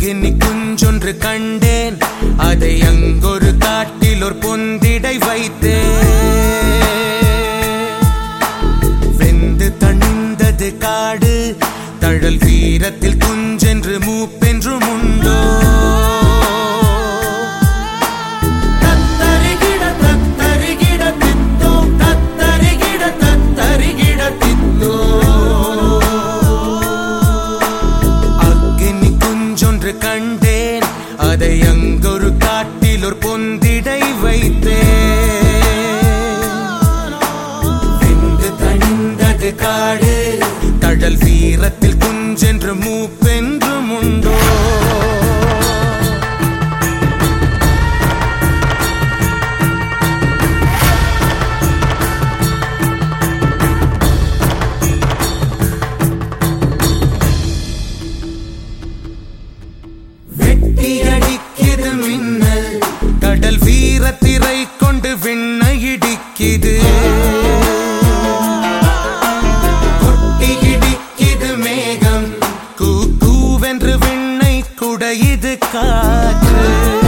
அக்கினி குஞ்சொன்று கண்டேன் அதை அங்கொரு காட்டில் ஒரு பொந்திடை வைத்தேன் வெந்து தணிந்தது காடு தழல் வீரத்தில் குஞ்சென்று மூப்பென்றும் உண்டோ தத்தரிகிட தத்தரிகிட தித்தோ தத்தரிகிட தத்தரிகிட தித்தோ அக்கினி குஞ்சொன்று கண்டேன் அதை அங்கொரு காட்டில் ஒரு பொந்திடை வைத்தேன் வெந்து தணிந்தது காடு தழல் வீரத்தில் குஞ்சென்று மூப்பென்றும் உண்டோ வெட்டியடிக்குது மின்னல் கடல் வீரத்திரை கொண்டு விண்ணை இடிக்குது கொட்டி இடிக்குது மேகம் கூ கூவென்று விண்ணை குடையுது காற்று